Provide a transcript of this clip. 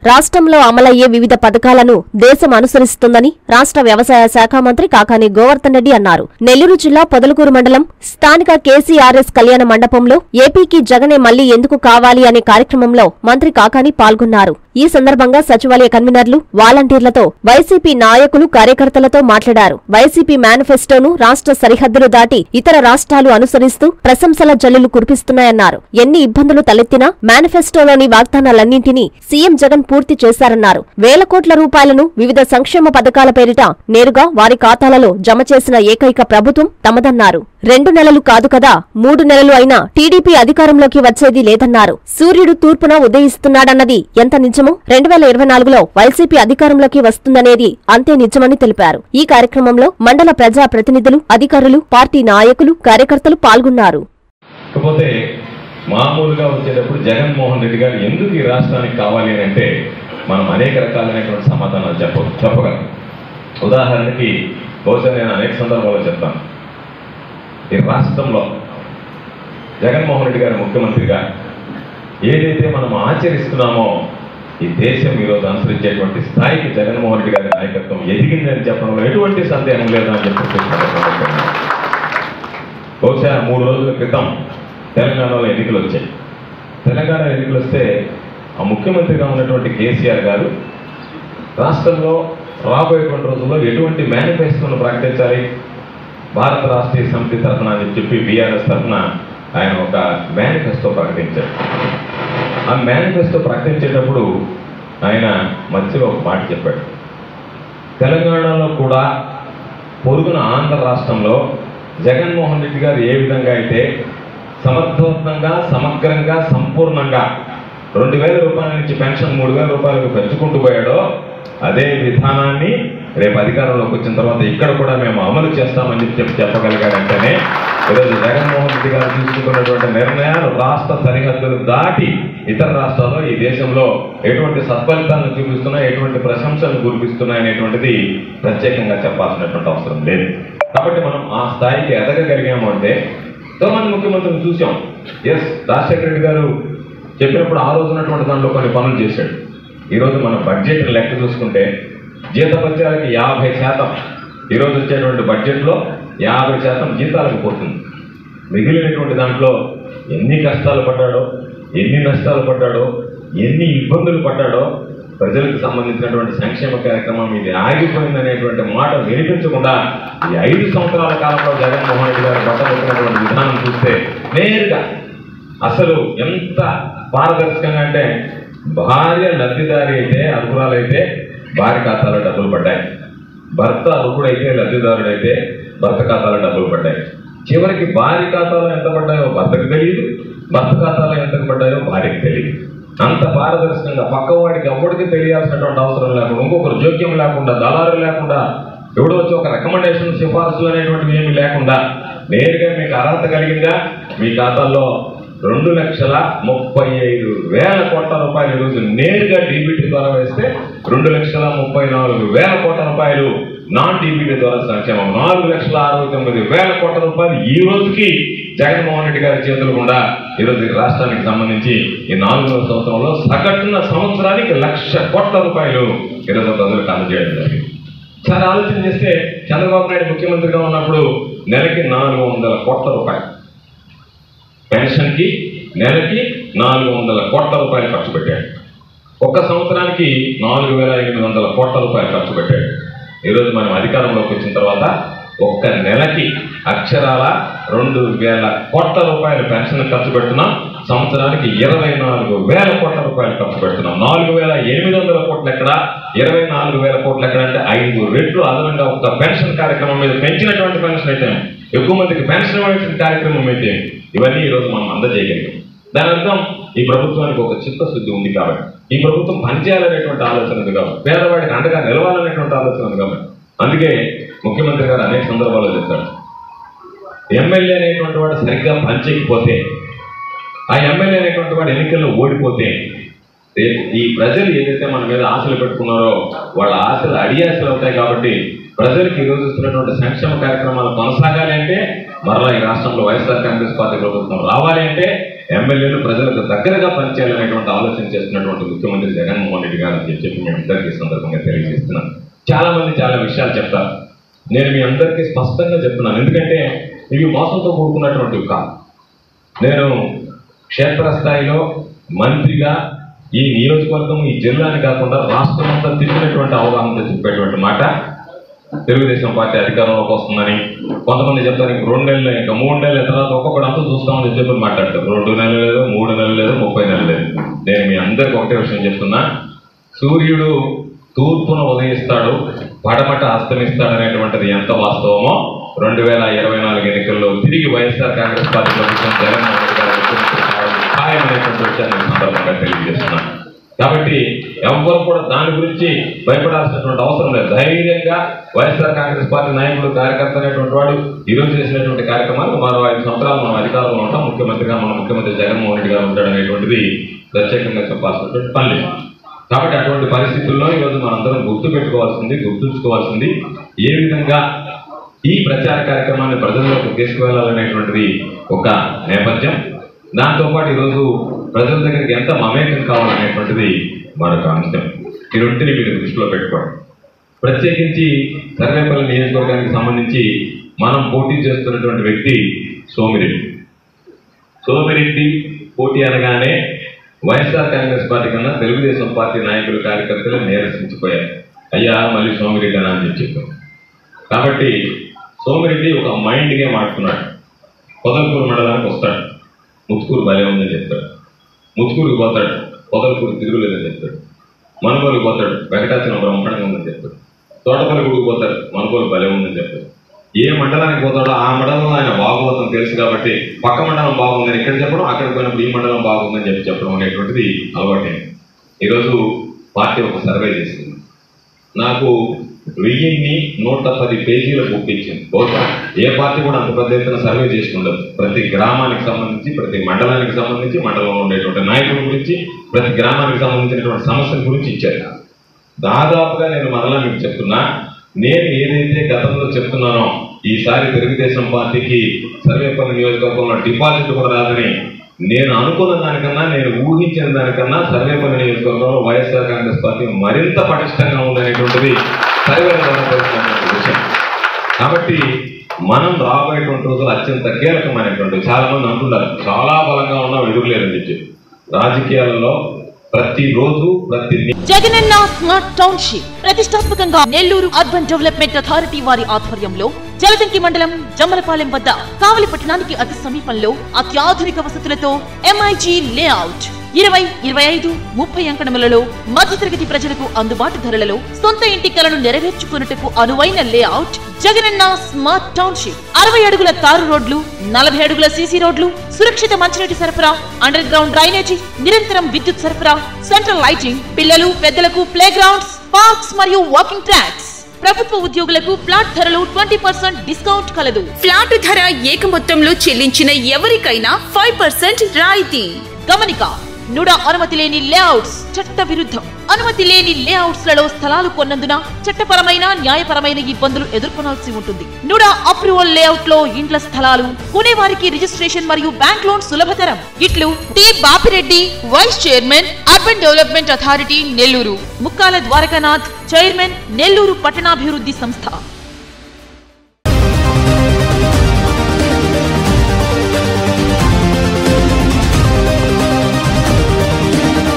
రాష్ట్రంలో అమలయ్యే వివిధ పథకాలను దేశం అనుసరిస్తుందని రాష్ట్ర వ్యవసాయ శాఖ మంత్రి కాకాని గోవర్ధన్ రెడ్డి అన్నారు నెల్లూరు జిల్లా పొదలకూరు మండలం స్థానిక కేసీఆర్ఎస్ కళ్యాణ మండపంలో ఏపీకి జగనే మళ్లీ ఎందుకు కావాలి అనే కార్యక్రమంలో మంత్రి కాకాని పాల్గొన్నారు ఈ సందర్భంగా సచివాలయ కన్వీనర్లు వాలంటీర్లతో వైసీపీ నాయకులు కార్యకర్తలతో మాట్లాడారు వైసీపీ మేనిఫెస్టోను రాష్ట్ర సరిహద్దులు దాటి ఇతర రాష్ట్రాలు అనుసరిస్తూ ప్రశంసల జల్లులు కురిపిస్తున్నాయన్నారు ఎన్ని ఇబ్బందులు తలెత్తినా మేనిఫెస్టోలోని వాగ్దానాలన్నింటినీ సీఎం జగన్ పూర్తి చేశారన్నారు వేల కోట్ల రూపాయలను వివిధ సంక్షేమ పథకాల పేరిట నేరుగా వారి ఖాతాలలో జమ చేసిన ఏకైక ప్రభుత్వం తమదన్నారు రెండు నెలలు కాదు కదా మూడు నెలలు అయినా టీడీపీ అధికారంలోకి వచ్చేది లేదన్నారు సూర్యుడు తూర్పున ఉదయిస్తున్నాడన్నది ఎంత నిజమో రెండు వేల ఇరవై నాలుగులో వైసీపీ అధికారంలోకి వస్తుందనేది అంతే నిజమని తెలిపారు ఈ కార్యక్రమంలో మండల ప్రజా ప్రతినిధులు అధికారులు పార్టీ నాయకులు కార్యకర్తలు పాల్గొన్నారు కాకపోతే మామూలుగా వచ్చేటప్పుడు జగన్మోహన్ రెడ్డి గారు ఎందుకు ఈ రాష్ట్రానికి కావాలి అని అంటే మనం అనేక రకాలైనటువంటి సమాధానాలు చెప్ప చెప్పగలం ఉదాహరణకి బహుశా నేను అనేక సందర్భాల్లో చెప్తాను ఈ రాష్ట్రంలో జగన్మోహన్ రెడ్డి గారు ముఖ్యమంత్రిగా ఏదైతే మనం ఆచరిస్తున్నామో ఈ దేశం ఈరోజు అనుసరించేటువంటి స్థాయికి జగన్మోహన్ రెడ్డి గారి నాయకత్వం ఎదిగిందని చెప్పడంలో ఎటువంటి సందేహం లేదని చెప్పి సందర్భంగా బహుశా మూడు రోజుల క్రితం తెలంగాణలో ఎన్నికలు వచ్చాయి తెలంగాణ ఎన్నికలు వస్తే ఆ ముఖ్యమంత్రిగా ఉన్నటువంటి కేసీఆర్ గారు రాష్ట్రంలో రాబోయేటువంటి రోజుల్లో ఎటువంటి మేనిఫెస్టోను ప్రకటించాలి భారత రాష్ట్రీయ సమితి తరఫున అని చెప్పి బీఆర్ఎస్ తరఫున ఆయన ఒక మేనిఫెస్టో ప్రకటించారు ఆ మేనిఫెస్టో ప్రకటించేటప్పుడు ఆయన మధ్యలో ఒక మాట చెప్పాడు తెలంగాణలో కూడా పొరుగున ఆంధ్ర రాష్ట్రంలో జగన్మోహన్ రెడ్డి గారు ఏ విధంగా అయితే సమర్థవంతంగా సమగ్రంగా సంపూర్ణంగా రెండు వేల రూపాయల నుంచి పెన్షన్ మూడు వేల రూపాయలకు పెంచుకుంటూ పోయాడో అదే విధానాన్ని రేపు అధికారంలోకి వచ్చిన తర్వాత ఇక్కడ కూడా మేము అమలు చేస్తామని చెప్పి చెప్పి చెప్పగలిగాడంటేనే ఈరోజు జగన్మోహన్ రెడ్డి గారు తీసుకుంటున్నటువంటి నిర్ణయాలు రాష్ట్ర సరిహద్దులు దాటి ఇతర రాష్ట్రాల్లో ఈ దేశంలో ఎటువంటి సత్ఫలితాలను చూపిస్తున్నాయి ఎటువంటి ప్రశంసలు కురిపిస్తున్నాయి అనేటువంటిది ప్రత్యేకంగా చెప్పాల్సినటువంటి అవసరం లేదు కాబట్టి మనం ఆ స్థాయికి ఎదగగలిగాము అంటే ఎంతోమంది ముఖ్యమంత్రిని చూసాం ఎస్ రాజశేఖర రెడ్డి గారు చెప్పినప్పుడు ఆ రోజు ఉన్నటువంటి దాంట్లో కొన్ని పనులు చేశాడు ఈరోజు మన బడ్జెట్ లెక్క చూసుకుంటే జీతపత్యాలకి యాభై శాతం ఈరోజు వచ్చేటువంటి బడ్జెట్లో యాభై శాతం జీతాలకు పోతుంది మిగిలినటువంటి దాంట్లో ఎన్ని కష్టాలు పడ్డాడో ఎన్ని నష్టాలు పడ్డాడో ఎన్ని ఇబ్బందులు పడ్డాడో ప్రజలకు సంబంధించినటువంటి సంక్షేమ కార్యక్రమం ఇది ఆగిపోయిందనేటువంటి మాట వినిపించకుండా ఈ ఐదు సంవత్సరాల కాలంలో జగన్మోహన్ రెడ్డి గారు బట్టబెట్టినటువంటి విధానం చూస్తే నేరుగా అసలు ఎంత పారదర్శకంగా అంటే భార్య లబ్ధిదారి అయితే అర్హురాలైతే భార్య ఖాతాలో డబ్బులు పడ్డాయి భర్త అర్హుడైతే లబ్ధిదారుడైతే భర్త ఖాతాలో డబ్బులు పడ్డాయి చివరికి భార్య ఖాతాలో ఎంత పడ్డాయో భర్తకు తెలియదు భర్త ఖాతాలో ఎంత పడ్డాయో భార్యకి తెలియదు అంత పారదర్శకంగా పక్కవాడికి ఎవరికి తెలియాల్సినటువంటి అవసరం లేకుండా ఇంకొకరు జోక్యం లేకుండా దళారు లేకుండా ఎవడో వచ్చి ఒక రికమెండేషన్ సిఫార్సులు అనేటువంటివి ఏమీ లేకుండా నేరుగా మీకు అర్హత కలిగిందా మీ ఖాతాల్లో రెండు లక్షల ముప్పై ఐదు వేల కోట్ల రూపాయలు ఈరోజు నేరుగా డీబీటీ ద్వారా వేస్తే రెండు లక్షల ముప్పై నాలుగు వేల కోట్ల రూపాయలు నాన్ డీబీటీ ద్వారా సంక్షేమం నాలుగు లక్షల అరవై తొమ్మిది వేల కోట్ల రూపాయలు ఈ రోజుకి జగన్మోహన్ రెడ్డి గారి చేతులు గుండా ఈరోజు ఈ రాష్ట్రానికి సంబంధించి ఈ నాలుగవ సంవత్సరంలో సగటున సంవత్సరానికి లక్ష కోట్ల రూపాయలు ఈరోజు ప్రజలకు అందజేయడం జరిగింది సార్ ఆలోచన చేస్తే చంద్రబాబు నాయుడు ముఖ్యమంత్రిగా ఉన్నప్పుడు నెలకి నాలుగు వందల కోట్ల రూపాయలు పెన్షన్కి నెలకి నాలుగు వందల కోట్ల రూపాయలు ఖర్చు పెట్టాడు ఒక్క సంవత్సరానికి నాలుగు వేల ఎనిమిది వందల కోట్ల రూపాయలు ఖర్చు పెట్టాడు ఈరోజు మనం అధికారంలోకి వచ్చిన తర్వాత ఒక్క నెలకి అక్షరాల రెండు వేల కోట్ల రూపాయలు పెన్షన్ ఖర్చు పెడుతున్నాం సంవత్సరానికి ఇరవై నాలుగు వేల కోట్ల రూపాయలు ఖర్చు పెడుతున్నాం నాలుగు వేల ఎనిమిది వందల కోట్లు ఎక్కడ ఇరవై నాలుగు వేల కోట్లు ఎక్కడ అంటే ఐదు రెట్లు అదనంగా ఒక పెన్షన్ కార్యక్రమం మీద పెంచినటువంటి పెన్షన్ అయితే ఎక్కువ మందికి పెన్షన్ ఇవ్వాల్సిన కార్యక్రమం అయితే ఇవన్నీ ఈరోజు మనం అందజేయగలిగాం దాని అర్థం ఈ ప్రభుత్వానికి ఒక చిత్తశుద్ధి ఉంది కాబట్టి ఈ ప్రభుత్వం పనిచేయాలనేటువంటి ఆలోచన ఉంది కాబట్టి పేదవాడికి అండగా నిలవాలనేటువంటి ఆలోచన ఉంది కాబట్టి అందుకే ముఖ్యమంత్రి గారు అనేక సందర్భాల్లో చెప్తాడు ఎమ్మెల్యే అనేటువంటి వాడు సరిగ్గా పనిచేయకపోతే ఆ ఎమ్మెల్యే అనేటువంటి వాడు ఎన్నికల్లో ఓడిపోతే రేపు ఈ ప్రజలు ఏదైతే మన మీద ఆశలు పెట్టుకున్నారో వాళ్ళ ఆశలు అడియాశలు అవుతాయి కాబట్టి ప్రజలకు ఈ రోజు ఇస్తున్నటువంటి సంక్షేమ కార్యక్రమాలు కొనసాగాలి అంటే మరలా ఈ రాష్ట్రంలో వైఎస్ఆర్ కాంగ్రెస్ పార్టీ ప్రభుత్వం రావాలి అంటే ఎమ్మెల్యేలు ప్రజలకు దగ్గరగా పనిచేయాలనేటువంటి ఆలోచన చేస్తున్నటువంటి ముఖ్యమంత్రి జగన్మోహన్ రెడ్డి గారు అని చెప్పి మేము అందరికీ ఈ సందర్భంగా తెలియజేస్తున్నాం చాలా మంది చాలా విషయాలు చెప్తారు నేను మీ అందరికీ స్పష్టంగా చెప్తున్నాను ఎందుకంటే ఇవి మోసంతో కూడుకున్నటువంటివి కాదు నేను క్షేత్రస్థాయిలో మంత్రిగా ఈ నియోజకవర్గం ఈ జిల్లాని కాకుండా రాష్ట్రం అంతా తిరిగినటువంటి అవగాహనతో చెప్పేటువంటి మాట తెలుగుదేశం పార్టీ అధికారంలోకి వస్తుందని కొంతమంది చెప్తారు ఇంక రెండు నెలలు ఇంకా మూడు నెలల తర్వాత ఒక్కొక్కడు అంతా చూస్తామని చెప్పి మాట్లాడతారు రెండు నెలలు లేదు మూడు నెలలు లేదు ముప్పై నెలలు లేదు నేను మీ అందరికి ఒకటే విషయం చెప్తున్నా సూర్యుడు తూర్పున ఉదయిస్తాడు పడమట అస్తమిస్తాడు అనేటువంటిది ఎంత వాస్తవమో రెండు వేల ఇరవై నాలుగు ఎన్నికల్లో తిరిగి వైఎస్ఆర్ కాంగ్రెస్ పార్టీ ప్రభుత్వం జగన్మోహన్ రెడ్డి గారు ముఖ్యమంత్రి కావడం ఖాయమనేటువంటి విషయాన్ని ఈ సందర్భంగా తెలియజేస్తున్నాను కాబట్టి ఎవ్వరు కూడా దాని గురించి భయపడాల్సినటువంటి అవసరం లేదు ధైర్యంగా వైఎస్ఆర్ కాంగ్రెస్ పార్టీ నాయకుడు కార్యకర్త అనేటువంటి వాడు ఈ రోజు చేసినటువంటి కార్యక్రమాలు మరో ఐదు సంవత్సరాలు మనం అధికారంలో ఉంటాం ముఖ్యమంత్రిగా మన ముఖ్యమంత్రి జగన్మోహన్ రెడ్డి గారు ఉంటాడు అనేటువంటిది ప్రత్యేకంగా చెప్పాల్సినటువంటి పని లేదు కాబట్టి అటువంటి పరిస్థితుల్లో ఈరోజు మనందరం గుర్తు పెట్టుకోవాల్సింది గుర్తుంచుకోవాల్సింది ఏ విధంగా ఈ ప్రచార కార్యక్రమాన్ని ప్రజల్లోకి తీసుకువెళ్ళాలనేటువంటిది ఒక నేపథ్యం దాంతోపాటు ఈరోజు ప్రజల దగ్గరికి ఎంత మమేకం కావాలనేటువంటిది మరొక అంశం ఈ రెంటిని మీరు దృష్టిలో పెట్టుకోండి ప్రత్యేకించి సర్వేపల్లి నియోజకవర్గానికి సంబంధించి మనం పోటీ చేస్తున్నటువంటి వ్యక్తి సోమిరెడ్డి సోమిరెడ్డి పోటీ అనగానే వైఎస్ఆర్ కాంగ్రెస్ పార్టీ కన్నా తెలుగుదేశం పార్టీ నాయకులు కార్యకర్తలు నీరసించిపోయారు అయ్యా మళ్ళీ సోమిరెడ్డి అని అని చెప్పారు కాబట్టి సోమిరెడ్డి ఒక మైండ్ గేమ్ ఆడుతున్నాడు పొదలకూరు మండలానికి వస్తాడు ముత్తుకూరు భలే ఉందని చెప్తాడు ముత్తుకూరుకి పోతాడు పొదలకూరు తిరుగులేదని చెప్తాడు మనుగోలుకి పోతాడు వెంకటాచలం బ్రహ్మాండంగా ఉందని చెప్తాడు తోటపల్లి గుడికి పోతాడు మనుగోలు భలే ఉందని చెప్తాడు ఏ మండలానికి పోతాడో ఆ మండలంలో ఆయన బాగోతం తెలుసు కాబట్టి పక్క మండలం బాగుందని ఇక్కడ చెప్పడం అక్కడికి పోయినప్పుడు ఈ మండలం బాగుందని చెప్పి చెప్పడం అనేటువంటిది అలవాటే ఈరోజు పార్టీ ఒక సర్వే చేసింది నాకు వెయ్యిన్ని నూట పది పేజీల బుక్ ఇచ్చింది బహుశా ఏ పార్టీ కూడా అంత పెద్ద ఎత్తున సర్వే చేసి ఉండదు ప్రతి గ్రామానికి సంబంధించి ప్రతి మండలానికి సంబంధించి మండలంలో ఉండేటువంటి నాయకుల గురించి ప్రతి గ్రామానికి సంబంధించినటువంటి సమస్యల గురించి ఇచ్చారు దాదాపుగా నేను మరలా మీకు చెప్తున్నా నేను ఏదైతే గతంలో చెప్తున్నానో ఈసారి తెలుగుదేశం పార్టీకి సర్వేపల్లి నియోజకవర్గంలో డిపాజిట్ కూడా రాదని నేను అనుకున్న దానికన్నా నేను ఊహించిన దానికన్నా సర్వేపల్లి నియోజకవర్గంలో వైఎస్ఆర్ కాంగ్రెస్ పార్టీ మరింత పటిష్టంగా ఉందనేటువంటిది సర్వే ద్వారా తెలుస్తున్నటువంటి విషయం కాబట్టి మనం రాబోయేటువంటి రోజులు అత్యంత కీలకమైనటువంటి చాలా మంది అంటున్నారు చాలా బలంగా ఉన్నాం ఎదురులేదని చెప్పి రాజకీయాలలో ప్రతిరోజు ప్రతి జగనన్న స్మార్ట్ టౌన్షిప్ ప్రతిష్టాత్మకంగా నెల్లూరు అర్బన్ డెవలప్మెంట్ అథారిటీ వారి ఆధ్వర్యంలో జలదంకి మండలం జమ్మలపాలెం వద్ద కావలి పట్టణానికి అతి సమీపంలో అత్యాధునిక వసతులతో ఎంఐజీ లేఅవుట్ ఇరవై ఇరవై ఐదు ముప్పై అంకణములలో మధ్యతరగతి ప్రజలకు అందుబాటు ధరలలో సొంత ఇంటి కలను నెరవేర్చుకున్నట్టుకు అనువైన లేఅవుట్ జగనన్న స్మార్ట్ టౌన్షిప్ అరవై అడుగుల తారు రోడ్లు నలభై అడుగుల సీసీ రోడ్లు సురక్షిత మంచినీటి సరఫరా అండర్ గ్రౌండ్ డ్రైనేజీ నిరంతరం విద్యుత్ సరఫరా సెంట్రల్ లైటింగ్ పిల్లలు పెద్దలకు ప్లే గ్రౌండ్స్ పార్క్స్ మరియు వాకింగ్ ట్రాక్స్ ప్రభుత్వ ఉద్యోగులకు ఫ్లాట్ ధరలు ట్వంటీ పర్సెంట్ డిస్కౌంట్ కలదు ఫ్లాట్ ధర ఏక మొత్తంలో చెల్లించిన ఎవరికైనా ఫైవ్ పర్సెంట్ రాయితీ గమనిక నుడ అనుమతి లేని లేఅవుట్స్ చట్ట విరుద్ధం అనుమతి లేని లేఅవుట్స్ లలో స్థలాలు కొన్నందున చట్టపరమైన న్యాయపరమైన ఇబ్బందులు ఎదుర్కొనాల్సి ఉంటుంది నుడ అప్రూవల్ లేఅవుట్ లో ఇండ్ల స్థలాలు కొనేవారికి రిజిస్ట్రేషన్ మరియు బ్యాంక్ లోన్ సులభతరం ఇట్లు T Bapireddy vice chairman urban development authority Nellore Mukkala Dwarakanath chairman Nellore పట్టణాభివృద్ధి సంస్థ